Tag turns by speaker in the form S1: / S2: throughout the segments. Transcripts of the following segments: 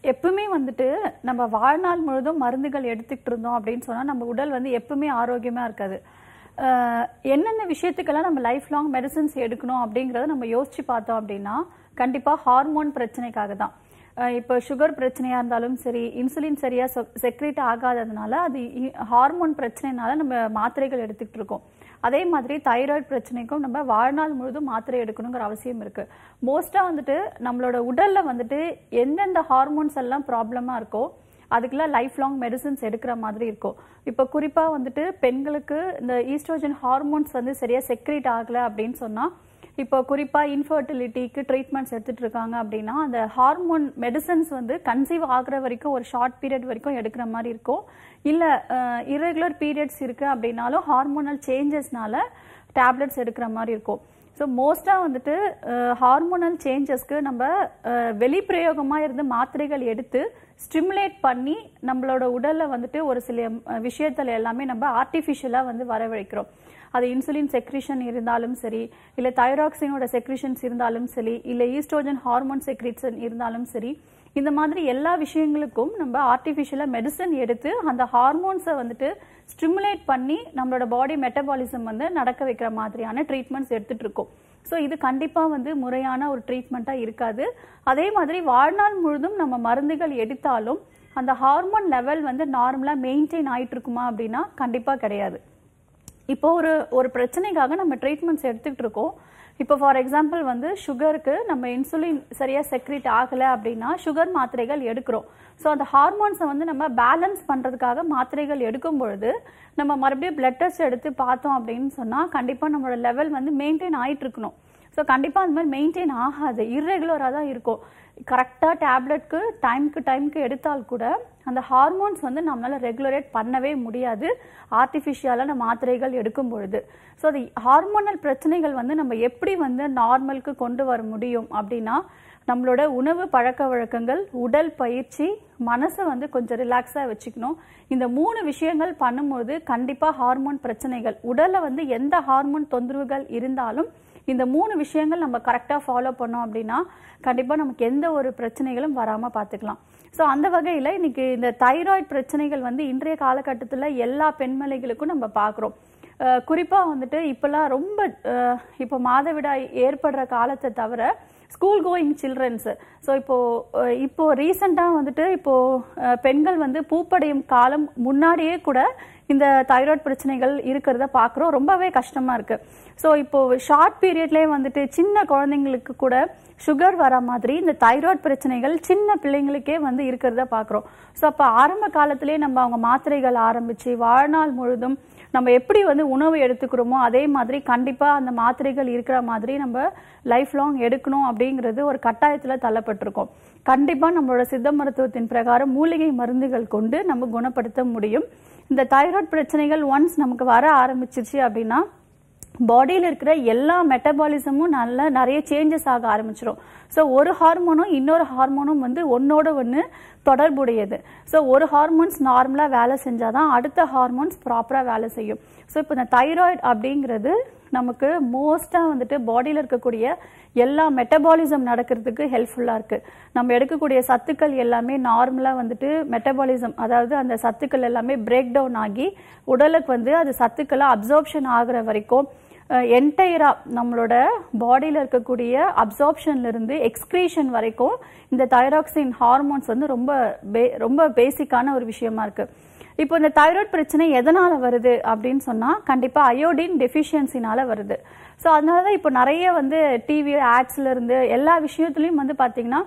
S1: எப்பவுமே வந்துட்டு நம்ம வாழ்நாள் முழுதும் மருந்துகள் எடுத்துக்கிட்டு இருந்தோம் அப்படின்னு சொன்னா நம்ம உடல் வந்து எப்பவுமே ஆரோக்கியமா இருக்காது அஹ், என்னென்ன விஷயத்துக்கெல்லாம் நம்ம லைஃப் லாங் மெடிசன்ஸ் எடுக்கணும் அப்படிங்கறத நம்ம யோசிச்சு பார்த்தோம் அப்படின்னா கண்டிப்பா ஹார்மோன் பிரச்சனைக்காக தான் அஹ், இப்போ சுகர் பிரச்சனையா இருந்தாலும் சரி இன்சுலின் சரியா செக்ரேட் ஆகாததுனால அது ஹார்மோன் பிரச்சனைனால நம்ம மாத்திரைகள் எடுத்துக்கிட்டு இருக்கோம் அதே மாதிரி தைராய்டு பிரச்சனைக்கும் நம்ம வாழ்நாள் முழுதும் மாத்திரை எடுக்கணுங்கிற அவசியம் இருக்கு மோஸ்டா வந்துட்டு நம்மளோட உடல்ல வந்துட்டு எந்தெந்த ஹார்மோன்ஸ் எல்லாம் ப்ராப்ளமா இருக்கோ அதுக்கெல்லாம் லைஃப் லாங் மெடிசன்ஸ் எடுக்கிற மாதிரி இருக்கும் இப்போ குறிப்பா வந்துட்டு பெண்களுக்கு இந்த ஈஸ்ட்ரோஜன் ஹார்மோன்ஸ் வந்து சரியா செக்ரேட் ஆகல அப்படின்னு சொன்னா இப்போ குறிப்பா இன்ஃபர்டிலிட்டிக்கு ட்ரீட்மெண்ட்ஸ் எடுத்துட்டு இருக்காங்க அப்படின்னா அந்த ஹார்மோன் மெடிசன்ஸ் வந்து கன்சீவ் ஆகுற வரைக்கும் ஒரு ஷார்ட் பீரியட் வரைக்கும் எடுக்கிற மாதிரி இருக்கும் இல்ல இரெகுலர் பீரியட்ஸ் இருக்கு அப்படின்னாலும் ஹார்மோனல் சேஞ்சஸ்னால டேப்லெட்ஸ் எடுக்கிற மாதிரி இருக்கும் ஸோ மோஸ்ட்டாக வந்துட்டு ஹார்மோனல் சேஞ்சஸ்க்கு நம்ம அஹ், வெளிப்பிரயோகமாக இருந்து மாத்திரைகள் எடுத்து ஸ்டிமுலேட் பண்ணி நம்மளோட உடல்ல வந்துட்டு ஒரு சில அஹ், விஷயத்துல எல்லாமே நம்ம ஆர்டிஃபிஷியலாக வந்து வரவழைக்கிறோம் அது இன்சுலின் செக்ரிஷன் இருந்தாலும் சரி இல்லை தைராக்சினோட செக்ரிஷன்ஸ் இருந்தாலும் சரி இல்லை ஈஸ்ட்ரோஜன் ஹார்மோன் செக்ரிஷன் இருந்தாலும் சரி இந்த மாதிரி எல்லா விஷயங்களுக்கும் நம்ம ஆர்டிஃபிஷியலாக மெடிசன் எடுத்து அந்த ஹார்மோன்ஸை வந்துட்டு ஸ்டிமுலேட் பண்ணி நம்மளோட பாடி மெட்டபாலிசம் வந்து நடக்க வைக்கிற மாதிரியான ட்ரீட்மெண்ட்ஸ் எடுத்துட்டு இருக்கோம் ஸோ இது கண்டிப்பாக வந்து முறையான ஒரு ட்ரீட்மெண்ட்டாக இருக்காது அதே மாதிரி வாழ்நாள் முழுதும் நம்ம மருந்துகள் எடுத்தாலும் அந்த ஹார்மோன் லெவல் வந்து நார்மலாக மெயின்டைன் ஆயிட்டு இருக்குமா அப்படின்னா கண்டிப்பாக கிடையாது இப்போ ஒரு ஒரு பிரச்சனைக்காக நம்ம ட்ரீட்மெண்ட்ஸ் எடுத்துக்கிட்டு இருக்கோம் இப்போ ஃபார் எக்ஸாம்பிள் வந்து சுகருக்கு நம்ம இன்சுலின் சரியா செக்ரேட் ஆகல அப்படின்னா சுகர் மாத்திரைகள் எடுக்கிறோம் ஸோ அந்த ஹார்மோன்ஸை வந்து நம்ம பேலன்ஸ் பண்றதுக்காக மாத்திரைகள் எடுக்கும் பொழுது நம்ம மறுபடியும் பிளட் டெஸ்ட் எடுத்து பார்த்தோம் அப்படின்னு சொன்னா கண்டிப்பா நம்மளோட லெவல் வந்து மெயின்டைன் ஆயிட்டு இருக்கணும் ஸோ கண்டிப்பா அந்த மாதிரி மெயின்டைன் ஆகாது இர்ரெகுலராக தான் இருக்கும் கரெக்டாக டேப்லெட்க்கு டைம்க்கு டைம்க்கு எடுத்தால் கூட அந்த ஹார்மோன்ஸ் வந்து நம்மளால ரெகுலரேட் பண்ணவே முடியாது ஆர்டிஃபிஷியலான மாத்திரைகள் எடுக்கும் பொழுது ஸோ அது ஹார்மோனல் பிரச்சனைகள் வந்து நம்ம எப்படி வந்து நார்மலுக்கு கொண்டு வர முடியும் அப்படின்னா நம்மளோட உணவு பழக்க வழக்கங்கள் உடல் பயிற்சி மனசை வந்து கொஞ்சம் ரிலாக்ஸாக வச்சுக்கணும் இந்த மூணு விஷயங்கள் பண்ணும்போது கண்டிப்பாக ஹார்மோன் பிரச்சனைகள் உடல்ல வந்து எந்த ஹார்மோன் தொந்தரவுகள் இருந்தாலும் இந்த மூணு விஷயங்கள் நம்ம கரெக்டாக ஃபாலோ பண்ணோம் அப்படின்னா கண்டிப்பாக நமக்கு எந்த ஒரு பிரச்சனைகளும் வராமல் பார்த்துக்கலாம் ஸோ அந்த வகையில் இன்னைக்கு இந்த தைராய்டு பிரச்சனைகள் வந்து இன்றைய காலகட்டத்தில் எல்லா பெண்மலைகளுக்கும் நம்ம பார்க்குறோம் குறிப்பாக வந்துட்டு இப்போல்லாம் ரொம்ப அஹ், இப்போ மாதவிடாய் ஏற்படுற காலத்தை தவிர ஸ்கூல் கோயிங் சில்ட்ரன்ஸ் ஸோ இப்போ அஹ், இப்போ ரீசெண்டாக வந்துட்டு இப்போ அஹ், பெண்கள் வந்து பூப்படையும் காலம் முன்னாடியே கூட இந்த தைராய்டு பிரச்சனைகள் இருக்கிறத பார்க்குறோம் ரொம்பவே கஷ்டமா இருக்கு ஸோ இப்போ ஷார்ட் பீரியட்லேயே வந்துட்டு சின்ன குழந்தைங்களுக்கு கூட சுகர் வர மாதிரி இந்த தைராய்டு பிரச்சனைகள் சின்ன பிள்ளைங்களுக்கே வந்து இருக்கிறத பார்க்குறோம் ஸோ அப்போ ஆரம்ப காலத்திலே நம்ம அவங்க மாத்திரைகள் ஆரம்பிச்சு வாழ்நாள் முழுதும் நம்ம எப்படி வந்து உணவு எடுத்துக்கிறோமோ அதே மாதிரி கண்டிப்பா அந்த மாத்திரைகள் இருக்கிற மாதிரி நம்ம லைஃப் லாங் எடுக்கணும் அப்படிங்கிறது ஒரு கட்டாயத்துல தள்ளப்பட்டிருக்கோம் கண்டிப்பா நம்மளோட சித்த மருத்துவத்தின் பிரகாரம் மூலிகை மருந்துகள் கொண்டு நம்ம குணப்படுத்த முடியும் இந்த தைராய்டு பிரச்சனைகள் ஒன்ஸ் நமக்கு வர ஆரம்பிச்சிருச்சு அப்படின்னா பாடியில் இருக்கிற எல்லா மெட்டபாலிசமும் நல்ல நிறைய சேஞ்சஸ் ஆக ஆரம்பிச்சிடும் ஸோ ஒரு ஹார்மோனும் இன்னொரு ஹார்மோனும் வந்து ஒன்னோட ஒன்று தொடர்புடையது ஸோ ஒரு ஹார்மோன்ஸ் நார்மலாக வேலை செஞ்சாதான் அடுத்த ஹார்மோன்ஸ் ப்ராப்பராக வேலை செய்யும் ஸோ இப்போ இந்த தைராய்டு அப்படிங்கிறது நமக்கு மோஸ்ட்டாக வந்துட்டு பாடியில் இருக்கக்கூடிய எல்லா மெட்டபாலிசம் நடக்கிறதுக்கு ஹெல்ப்ஃபுல்லாக இருக்குது நம்ம எடுக்கக்கூடிய சத்துக்கள் எல்லாமே நார்மலாக வந்துட்டு மெட்டபாலிசம் அதாவது அந்த சத்துக்கள் எல்லாமே பிரேக் டவுன் ஆகி உடலுக்கு வந்து அது சத்துக்களை அப்சார்ப்ஷன் ஆகுற வரைக்கும் என்டையரா நம்மளோட பாடியில் இருக்கக்கூடிய அப்சார்ப்ஷன்ல இருந்து எக்ஸ்கிரீஷன் வரைக்கும் இந்த தைராக்சின் ஹார்மோன்ஸ் வந்து ரொம்ப பே- ரொம்ப பேசிக்கான ஒரு விஷயமா இருக்கு இப்போ இந்த தைராய்டு பிரச்சனை எதனால வருது அப்படின்னு சொன்னா கண்டிப்பா அயோடின் டெஃபிஷியன்சினால வருது ஸோ அதனால தான் இப்போ நிறைய வந்து டிவி ஆட்ஸ்ல இருந்து எல்லா விஷயத்துலயும் வந்து பாத்தீங்கன்னா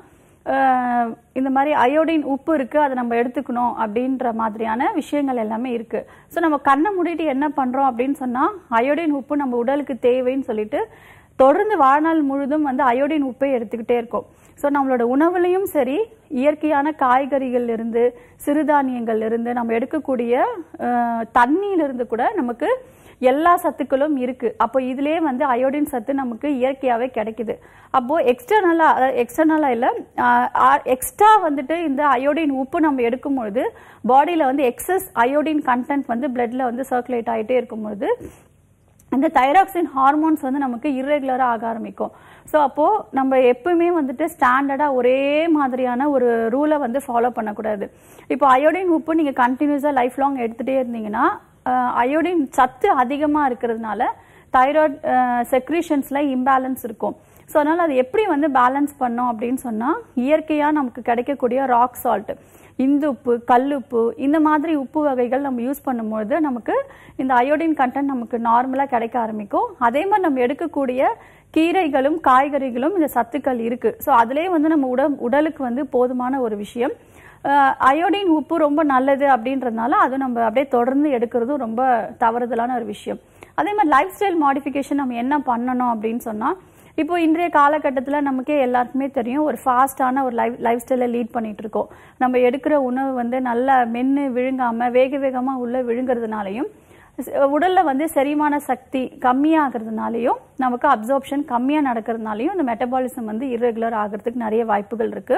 S1: அஹ், இந்த மாதிரி அயோடின் உப்பு இருக்கு அதை நம்ம எடுத்துக்கணும் அப்படின்ற மாதிரியான விஷயங்கள் எல்லாமே இருக்கு ஸோ நம்ம கண்ணை மூடிட்டு என்ன பண்றோம் அப்படின்னு சொன்னா அயோடின் உப்பு நம்ம உடலுக்கு தேவைன்னு சொல்லிட்டு தொடர்ந்து வாழ்நாள் முழுதும் வந்து அயோடின் உப்பை எடுத்துக்கிட்டே இருக்கோம் ஸோ நம்மளோட உணவுலையும் சரி இயற்கையான காய்கறிகள் இருந்து சிறுதானியங்கள் இருந்து நம்ம எடுக்கக்கூடிய அஹ், தண்ணியில இருந்து கூட நமக்கு எல்லா சத்துக்களும் இருக்கு அப்போ இதுலயே வந்து அயோடின் சத்து நமக்கு இயற்கையாவே கிடைக்குது அப்போ எக்ஸ்டர்னலா எக்ஸ்டர்னலா இல்ல எக்ஸ்ட்ரா வந்துட்டு இந்த அயோடின் உப்பு நம்ம எடுக்கும் பொழுது பாடியில வந்து எக்ஸஸ் அயோடின் கண்டென்ட் வந்து பிளட்ல வந்து சர்க்குலேட் ஆயிட்டே இருக்கும் பொழுது இந்த தைராக்சின் ஹார்மோன்ஸ் வந்து நமக்கு இர்ரெகுலராக ஆக ஆரம்பிக்கும் ஸோ அப்போது நம்ம எப்பவுமே வந்துட்டு ஸ்டாண்டர்டாக ஒரே மாதிரியான ஒரு ரூலை வந்து ஃபாலோ பண்ணக்கூடாது இப்போ அயோடின் உப்பு நீங்கள் கண்டினியூஸாக லைஃப் லாங் எடுத்துகிட்டே இருந்தீங்கன்னா அயோடின் சத்து அதிகமாக இருக்கிறதுனால தைராய்டு செக்ரீஷன்ஸில் இம்பேலன்ஸ் இருக்கும் ஸோ அதனால் அது எப்படி வந்து பேலன்ஸ் பண்ணோம் அப்படின்னு சொன்னால் இயற்கையாக நமக்கு கிடைக்கக்கூடிய ராக் சால்ட் இந்து உப்பு கல்லுப்பு இந்த மாதிரி உப்பு வகைகள் நம்ம யூஸ் பண்ணும்போது நமக்கு இந்த அயோடின் கண்டென்ட் நமக்கு நார்மலாக கிடைக்க ஆரம்பிக்கும் அதே மாதிரி நம்ம எடுக்கக்கூடிய கீரைகளும் காய்கறிகளும் இந்த சத்துக்கள் இருக்கு ஸோ அதுலேயே வந்து நம்ம உட உடலுக்கு வந்து போதுமான ஒரு விஷயம் அஹ் அயோடின் உப்பு ரொம்ப நல்லது அப்படின்றதுனால அது நம்ம அப்படியே தொடர்ந்து எடுக்கிறதும் ரொம்ப தவறுதலான ஒரு விஷயம் அதே மாதிரி லைஃப் ஸ்டைல் மாடிஃபிகேஷன் நம்ம என்ன பண்ணணும் அப்படின்னு சொன்னால் இப்போ இன்றைய காலகட்டத்தில் நமக்கே எல்லாருக்குமே தெரியும் ஒரு ஃபாஸ்டான ஒரு லைஃப் லைஃப் ஸ்டைலை லீட் பண்ணிட்டு இருக்கோம் நம்ம எடுக்கிற உணவு வந்து நல்லா மென்று விழுங்காம வேக வேகமாக உள்ள விழுங்குறதுனாலையும் ஸ்- உடல்ல வந்து செரிமான சக்தி கம்மியாகிறதுனாலையும் நமக்கு அப்சார்ப்ஷன் கம்மியாக நடக்கிறதுனாலையும் இந்த மெட்டபாலிசம் வந்து irregular ஆகிறதுக்கு நிறைய வாய்ப்புகள் இருக்கு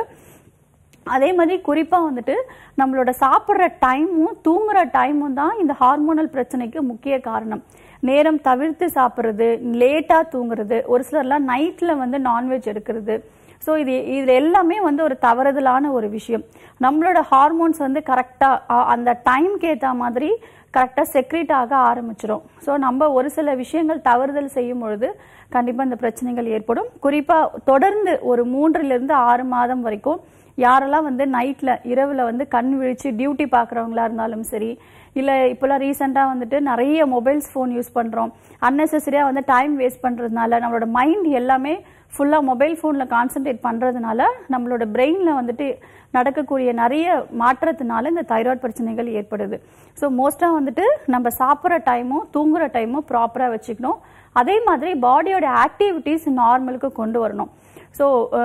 S1: அதே மாதிரி குறிப்பாக வந்துட்டு நம்மளோட சாப்பிட்ற டைமும் தூங்குற டைமும் தான் இந்த ஹார்மோனல் பிரச்சனைக்கு முக்கிய காரணம் நேரம் தவிர்த்து சாப்பிட்றது லேட்டாக தூங்குறது ஒரு சிலர்லாம் நைட்டில் வந்து நான்வெஜ் எடுக்கிறது ஸோ இது இது எல்லாமே வந்து ஒரு தவறுதலான ஒரு விஷயம் நம்மளோட ஹார்மோன்ஸ் வந்து கரெக்டாக அந்த டைம்க்கு ஏற்ற மாதிரி கரெக்டாக செக்ரேட் ஆக ஆரம்பிச்சிடும் ஸோ நம்ம ஒரு சில விஷயங்கள் தவறுதல் செய்யும் பொழுது கண்டிப்பாக இந்த பிரச்சனைகள் ஏற்படும் குறிப்பாக தொடர்ந்து ஒரு மூன்றிலிருந்து ஆறு மாதம் வரைக்கும் யாரெல்லாம் வந்து நைட்டில் இரவில் வந்து கண் விழிச்சு டியூட்டி பார்க்குறவங்களா இருந்தாலும் சரி இல்லை இப்போலாம் ரீசெண்டாக வந்துட்டு நிறைய மொபைல்ஸ் ஃபோன் யூஸ் பண்ணுறோம் அன்னெசரியாக வந்து டைம் வேஸ்ட் பண்ணுறதுனால நம்மளோட மைண்ட் எல்லாமே ஃபுல்லாக மொபைல் ஃபோனில் கான்சென்ட்ரேட் பண்ணுறதுனால நம்மளோட பிரெயினில் வந்துட்டு நடக்கக்கூடிய நிறைய மாற்றத்தினால இந்த தைராய்டு பிரச்சனைகள் ஏற்படுது ஸோ மோஸ்ட்டாக வந்துட்டு நம்ம சாப்பிட்ற டைமும் தூங்குற டைமும் ப்ராப்பராக வச்சுக்கணும் அதே மாதிரி பாடியோட ஆக்டிவிட்டீஸ் நார்மலுக்கு கொண்டு வரணும் ஸோ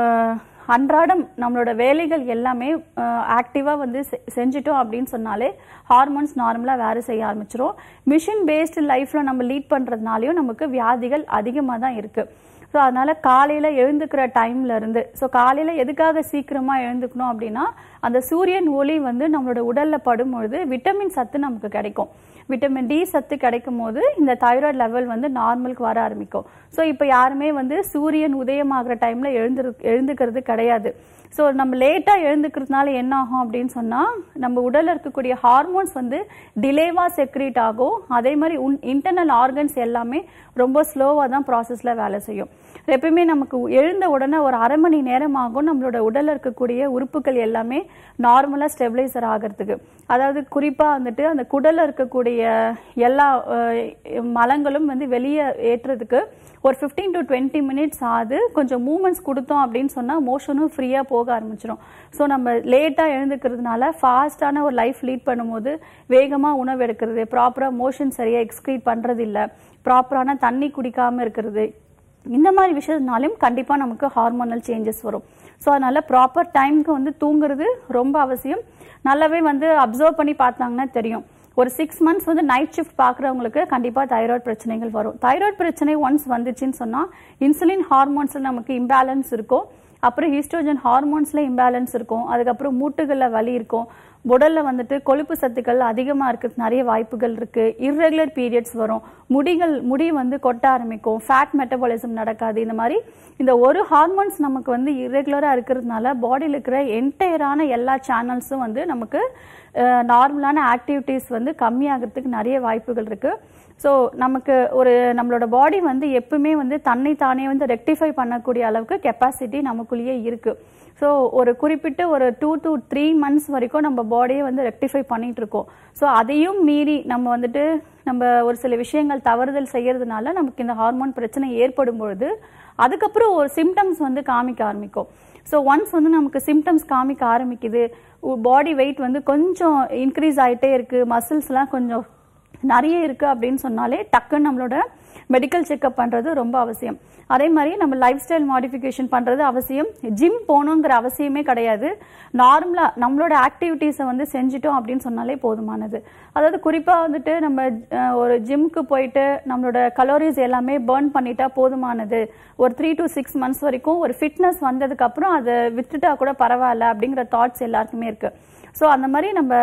S1: அன்றாடம் நம்மளோட வேலைகள் எல்லாமே ஆக்டிவாக வந்து செ- செஞ்சுட்டோம் அப்படின்னு சொன்னாலே ஹார்மோன்ஸ் நார்மலாக வேலை செய்ய ஆரம்பிச்சிரும் மிஷின் பேஸ்டு லைஃப்பில் நம்ம லீட் பண்ணுறதுனாலையும் நமக்கு வியாதிகள் அதிகமாக தான் இருக்குது ஸோ அதனால காலையில் எழுந்துக்கிற டைம்ல இருந்து ஸோ காலையில் எதுக்காக சீக்கிரமாக எழுந்துக்கணும் அப்படின்னா அந்த சூரியன் ஒளி வந்து நம்மளோட உடல்ல படும்பொழுது விட்டமின் சத்து நமக்கு கிடைக்கும் விட்டமின் டி சத்து கிடைக்கும் போது இந்த தைராய்டு லெவல் வந்து நார்மலுக்கு வர ஆரம்பிக்கும் ஸோ இப்போ யாருமே வந்து சூரியன் உதயமாகிற டைம்ல எழுந்து எழுந்துக்கிறது கிடையாது ஸோ நம்ம லேட்டாக எழுந்துக்கிறதுனால என்ன ஆகும் அப்படின்னு சொன்னால் நம்ம உடல்ல இருக்கக்கூடிய ஹார்மோன்ஸ் வந்து டிலேவாக செக்ரேட் ஆகும் அதே மாதிரி உன் இன்டர்னல் ஆர்கன்ஸ் எல்லாமே ரொம்ப ஸ்லோவாக தான் ப்ராசஸில் வேலை செய்யும் எப்பயுமே நமக்கு எழுந்த உடனே ஒரு அரை மணி நேரம் ஆகும் நம்மளோட உடல்ல இருக்கக்கூடிய உறுப்புகள் எல்லாமே நார்மலாக ஸ்டெபிளைசர் ஆகிறதுக்கு அதாவது குறிப்பாக வந்துட்டு அந்த குடல்ல இருக்கக்கூடிய எல்லா அஹ், மலங்களும் வந்து வெளியே ஏற்றுறதுக்கு ஒரு 15 டு டுவெண்ட்டி மினிட்ஸ் ஆகுது கொஞ்சம் மூமெண்ட்ஸ் கொடுத்தோம் அப்படின்னு சொன்னால் மோஷனும் ஃப்ரீயாக போக ஆரம்பிச்சிடும் ஸோ நம்ம லேட்டாக எழுந்துக்கிறதுனால ஃபாஸ்டான ஒரு லைஃப் லீட் பண்ணும்போது வேகமாக உணவு எடுக்கிறது ப்ராப்பராக மோஷன் சரியாக எக்ஸ்க்ரீட் பண்ணுறது இல்லை ப்ராப்பரான தண்ணி குடிக்காமல் இருக்கிறது இந்த மாதிரி விஷயத்தினாலையும் கண்டிப்பாக நமக்கு ஹார்மோனல் சேஞ்சஸ் வரும் ஸோ அதனால ப்ராப்பர் டைம்க்கு வந்து தூங்குறது ரொம்ப அவசியம் நல்லாவே வந்து அப்சர்வ் பண்ணி பார்த்தாங்கன்னா தெரியும் ஒரு சிக்ஸ் மந்த்ஸ் வந்து நைட் ஷிஃப்ட் பார்க்குறவங்களுக்கு கண்டிப்பாக தைராய்டு பிரச்சனைகள் வரும் தைராய்டு பிரச்சனை ஒன்ஸ் வந்துச்சுன்னு சொன்னால் இன்சுலின் ஹார்மோன்ஸில் நமக்கு இம்பேலன்ஸ் இருக்கும் அப்புறம் ஹீஸ்ட்ரோஜன் ஹார்மோன்ஸ்ல இம்பேலன்ஸ் இருக்கும் அதுக்கப்புறம் மூட்டுகளில் வலி இருக்கும் உடல்ல வந்துட்டு கொழுப்பு சத்துக்கள் அதிகமாக இருக்கிறது நிறைய வாய்ப்புகள் இருக்கு இர்ரெகுலர் பீரியட்ஸ் வரும் முடிகள் முடி வந்து கொட்ட ஆரம்பிக்கும் ஃபேட் மெட்டபாலிசம் நடக்காது இந்த மாதிரி இந்த ஒரு ஹார்மோன்ஸ் நமக்கு வந்து இர்ரெகுலராக இருக்கிறதுனால பாடியில் இருக்கிற என்டையரான எல்லா சேனல்ஸும் வந்து நமக்கு நார்மலான ஆக்டிவிட்டீஸ் வந்து கம்மியாகிறதுக்கு நிறைய வாய்ப்புகள் இருக்கு ஸோ நமக்கு ஒரு நம்மளோட பாடி வந்து எப்பவுமே வந்து தன்னை தானே வந்து ரெக்டிஃபை பண்ணக்கூடிய அளவுக்கு கெப்பாசிட்டி நமக்குள்ளேயே இருக்கு ஸோ ஒரு குறிப்பிட்ட ஒரு டூ to த்ரீ மந்த்ஸ் வரைக்கும் நம்ம பாடியை வந்து ரெக்டிஃபை பண்ணிட்டு இருக்கோம் ஸோ அதையும் மீறி நம்ம வந்துட்டு நம்ம ஒரு சில விஷயங்கள் தவறுதல் செய்யறதுனால நமக்கு இந்த ஹார்மோன் பிரச்சனை ஏற்படும் பொழுது அதுக்கப்புறம் ஒரு சிம்டம்ஸ் வந்து காமிக்க ஆரம்பிக்கும் ஸோ ஒன்ஸ் வந்து நமக்கு சிம்டம்ஸ் காமிக்க ஆரம்பிக்குது பாடி வெயிட் வந்து கொஞ்சம் இன்க்ரீஸ் ஆயிட்டே இருக்கு மசில்ஸ்லாம் கொஞ்சம் நிறைய இருக்கு அப்படின்னு சொன்னாலே டக்குன்னு நம்மளோட மெடிக்கல் செக்அப் பண்றது ரொம்ப அவசியம் அதே மாதிரி நம்ம லைஃப் ஸ்டைல் மாடிஃபிகேஷன் பண்றது அவசியம் ஜிம் போகணுங்கிற அவசியமே கிடையாது நார்மலா நம்மளோட ஆக்டிவிட்டீஸை வந்து செஞ்சுட்டோம் அப்படின்னு சொன்னாலே போதுமானது அதாவது குறிப்பா வந்துட்டு நம்ம அஹ், ஒரு ஜிம்க்கு போயிட்டு நம்மளோட கலோரிஸ் எல்லாமே பேர்ன் பண்ணிட்டா போதுமானது ஒரு த்ரீ to சிக்ஸ் மந்த்ஸ் வரைக்கும் ஒரு ஃபிட்னஸ் வந்ததுக்கு அப்புறம் அதை விட்டுட்டா கூட பரவாயில்ல அப்படிங்கிற தாட்ஸ் எல்லாருக்குமே இருக்கு ஸோ அந்த மாதிரி நம்ம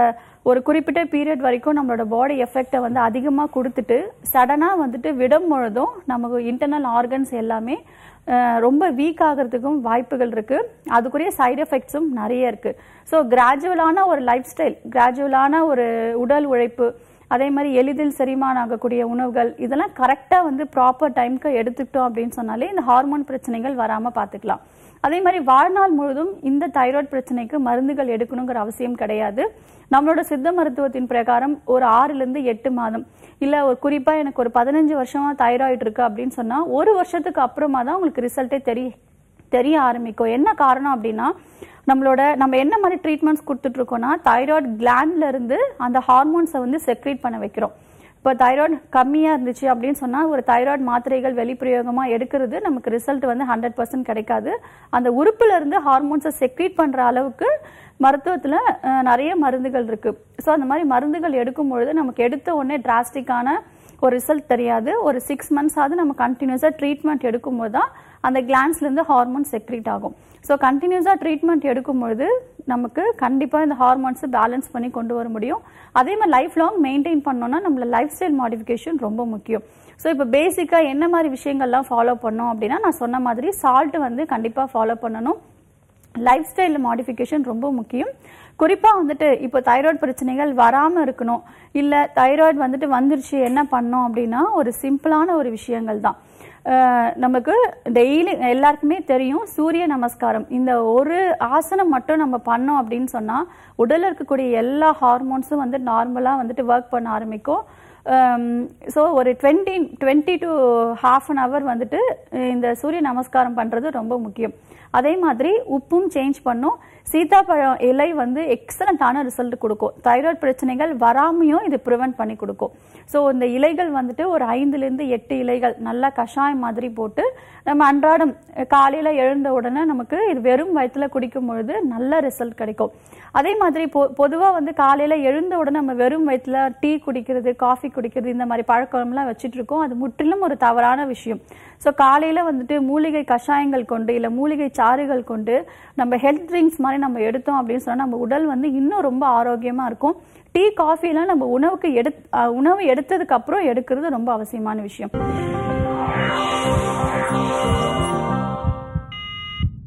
S1: ஒரு குறிப்பிட்ட பீரியட் வரைக்கும் நம்மளோட பாடி எஃபெக்டை வந்து அதிகமாக கொடுத்துட்டு சடனாக வந்துட்டு விடும் பொழுதும் நமக்கு இன்டர்னல் ஆர்கன்ஸ் எல்லாமே அஹ், ரொம்ப வீக் ஆகிறதுக்கும் வாய்ப்புகள் இருக்கு அதுக்குரிய சைடு எஃபெக்ட்ஸும் நிறைய இருக்கு ஸோ கிராஜுவலான ஒரு லைஃப் ஸ்டைல் கிராஜுவலான ஒரு உடல் உழைப்பு அதே மாதிரி எளிதில் செரிமானம் ஆகக்கூடிய உணவுகள் இதெல்லாம் கரெக்டாக வந்து ப்ராப்பர் டைம்க்கு எடுத்துக்கிட்டோம் அப்படின்னு சொன்னாலே இந்த ஹார்மோன் பிரச்சனைகள் வராமல் பார்த்துக்கலாம் அதே மாதிரி வாழ்நாள் முழுதும் இந்த தைராய்டு பிரச்சனைக்கு மருந்துகள் எடுக்கணுங்கிற அவசியம் கிடையாது நம்மளோட சித்த மருத்துவத்தின் பிரகாரம் ஒரு ஆறுலேருந்து எட்டு மாதம் இல்லை ஒரு குறிப்பாக எனக்கு ஒரு பதினஞ்சு வருஷமா தைராய்டு இருக்கு அப்படின்னு சொன்னால் ஒரு வருஷத்துக்கு அப்புறமா தான் உங்களுக்கு ரிசல்ட்டே தெரிய தெரிய ஆரம்பிக்கும் என்ன காரணம் அப்படின்னா நம்மளோட நம்ம என்ன மாதிரி ட்ரீட்மெண்ட்ஸ் கொடுத்துட்டு இருக்கோம்னா தைராய்டு கிளாண்ட்ல இருந்து அந்த ஹார்மோன்ஸை வந்து செக்ரேட் பண்ண வைக்கிறோம் இப்போ தைராய்டு கம்மியாக இருந்துச்சு அப்படின்னு சொன்னால் ஒரு தைராய்டு மாத்திரைகள் வெளிப்பிரயோகமாக எடுக்கிறது நமக்கு ரிசல்ட் வந்து ஹண்ட்ரட் பர்சன்ட் கிடைக்காது அந்த உறுப்புல இருந்து ஹார்மோன்ஸை செக்ரேட் பண்ணுற அளவுக்கு மருத்துவத்தில் நிறைய மருந்துகள் இருக்கு ஸோ அந்த மாதிரி மருந்துகள் எடுக்கும் பொழுது நமக்கு எடுத்த உடனே டிராஸ்டிக்கான ஒரு ரிசல்ட் தெரியாது ஒரு சிக்ஸ் மந்த்ஸ் ஆகுது நம்ம கண்டினியூஸாக ட்ரீட்மெண்ட் எடுக்கும்போது தான் அந்த கிளான்ஸ்லேருந்து ஹார்மோன் செக்ரேட் ஆகும் ஸோ கண்டினியூஸாக ட்ரீட்மெண்ட் எடுக்கும்பொழுது நமக்கு கண்டிப்பாக இந்த ஹார்மோன்ஸை பேலன்ஸ் பண்ணி கொண்டு வர முடியும் அதே மாதிரி லைஃப் லாங் மெயின்டைன் பண்ணோம்னா நம்மள லைஃப் ஸ்டைல் மாடிஃபிகேஷன் ரொம்ப முக்கியம் ஸோ இப்போ பேசிக்காக என்ன மாதிரி விஷயங்கள்லாம் ஃபாலோ பண்ணோம் அப்படின்னா நான் சொன்ன மாதிரி சால்ட் வந்து கண்டிப்பாக ஃபாலோ பண்ணணும் லைஃப் ஸ்டைல் மாடிஃபிகேஷன் ரொம்ப முக்கியம் குறிப்பாக வந்துட்டு இப்போ தைராய்டு பிரச்சனைகள் வராமல் இருக்கணும் இல்லை தைராய்டு வந்துட்டு வந்துருச்சு என்ன பண்ணோம் அப்படின்னா ஒரு சிம்பிளான ஒரு விஷயங்கள் தான் அஹ் நமக்கு டெய்லி எல்லாருக்குமே தெரியும் சூரிய நமஸ்காரம் இந்த ஒரு ஆசனம் மட்டும் நம்ம பண்ணோம் அப்படின்னு சொன்னால் உடலில் இருக்கக்கூடிய எல்லா ஹார்மோன்ஸும் வந்து நார்மலாக வந்துட்டு ஒர்க் பண்ண ஆரம்பிக்கும் ஸோ ஒரு twenty twenty to half an hour வந்துட்டு இந்த சூரிய நமஸ்காரம் பண்ணுறது ரொம்ப முக்கியம் அதே மாதிரி உப்பும் சேஞ்ச் பண்ணும் சீதாப்பழம் இலை வந்து எக்ஸலண்ட்டான ரிசல்ட் கொடுக்கும் தைராய்டு பிரச்சனைகள் வராமையும் இது ப்ரிவென்ட் பண்ணி கொடுக்கும் ஸோ இந்த இலைகள் வந்துட்டு ஒரு ஐந்துலேருந்து எட்டு இலைகள் நல்லா கஷாயம் மாதிரி போட்டு நம்ம அன்றாடம் காலையில் எழுந்த உடனே நமக்கு இது வெறும் வயிற்றுல குடிக்கும் பொழுது நல்ல ரிசல்ட் கிடைக்கும் அதே மாதிரி பொ பொதுவாக வந்து காலையில் எழுந்த உடனே நம்ம வெறும் வயிற்றுல டீ குடிக்கிறது காஃபி குடிக்கிறது இந்த மாதிரி பழக்கம்லாம் வச்சுட்டு இருக்கோம் அது முற்றிலும் ஒரு தவறான விஷயம் ஸோ காலையில் வந்துட்டு மூலிகை கஷாயங்கள் கொண்டு இல்லை மூலிகை சாறுகள் கொண்டு நம்ம ஹெல்த் ட்ரிங்க்ஸ் மாதிரி நம்ம எடுத்தோம் அப்படின்னு சொன்னால் நம்ம உடல் வந்து இன்னும் ரொம்ப ஆரோக்கியமாக இருக்கும் டீ காஃபிலாம் நம்ம உணவுக்கு எடு அஹ் உணவு எடுத்ததுக்கு அப்புறம் எடுக்கிறது ரொம்ப அவசியமான விஷயம்